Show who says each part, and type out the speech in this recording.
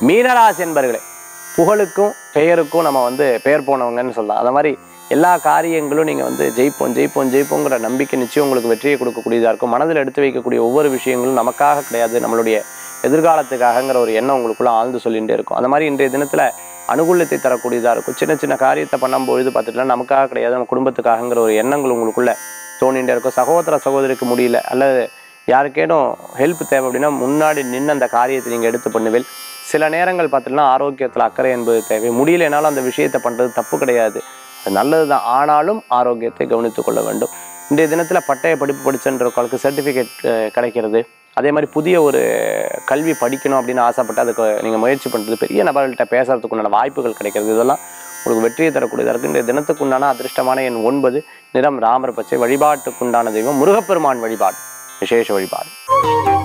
Speaker 1: மீனராசி என்பர்களே புகழுக்கும் பெயருக்கும் நம்ம வந்து பெயர் போனவங்கன்னு சொல்லலாம் அந்த மாதிரி எல்லா காரியங்களும் நீங்கள் வந்து ஜெயிப்போம் ஜெயிப்போம் ஜெயிப்போங்கிற நம்பிக்கை நிச்சயம் உங்களுக்கு வெற்றியை கொடுக்கக்கூடியதாக இருக்கும் மனதில் எடுத்து வைக்கக்கூடிய ஒவ்வொரு விஷயங்களும் நமக்காக கிடையாது நம்மளுடைய எதிர்காலத்துக்காகங்கிற ஒரு எண்ணம் உங்களுக்குள்ள ஆழ்ந்து சொல்லிகிட்டே இருக்கும் அந்த மாதிரி இன்றைய தினத்தில் அனுகூலத்தை தரக்கூடியதாக இருக்கும் சின்ன சின்ன காரியத்தை பண்ணும்பொழுது பார்த்துட்டுனா நமக்காக கிடையாது நம்ம குடும்பத்துக்காகங்கிற ஒரு எண்ணங்கள் உங்களுக்குள்ள தோணிகிட்டே இருக்கும் சகோதர சகோதரிக்கு முடியல அல்லது யாருக்கேனும் ஹெல்ப் தேவை அப்படின்னா முன்னாடி நின்று அந்த காரியத்தை நீங்கள் எடுத்து பண்ணுவேல் சில நேரங்கள் பார்த்துட்டுனா ஆரோக்கியத்தில் அக்கறை என்பது தேவை முடியலைனாலும் அந்த விஷயத்தை பண்ணுறது தப்பு கிடையாது அது நல்லது தான் ஆனாலும் ஆரோக்கியத்தை கவனித்துக் கொள்ள வேண்டும் இன்றைய தினத்தில் பட்டய படிப்பு படிச்சன்றவர்களுக்கு சர்டிஃபிகேட் கிடைக்கிறது அதே மாதிரி புதிய ஒரு கல்வி படிக்கணும் அப்படின்னு ஆசைப்பட்டு அதுக்கு நீங்கள் முயற்சி பண்ணுறது பெரிய நபர்கள்ட்ட பேசுறதுக்கு உண்டான வாய்ப்புகள் கிடைக்கிறது இதெல்லாம் உங்களுக்கு வெற்றியை தரக்கூடியதாக இருக்குது இந்த தினத்துக்கு உண்டான அதிர்ஷ்டமான எண் ஒன்பது நிறம் ராமர் பச்சை வழிபாட்டுக்குண்டான தெய்வம் முருகப்பெருமான் வழிபாடு விசேஷ வழிபாடு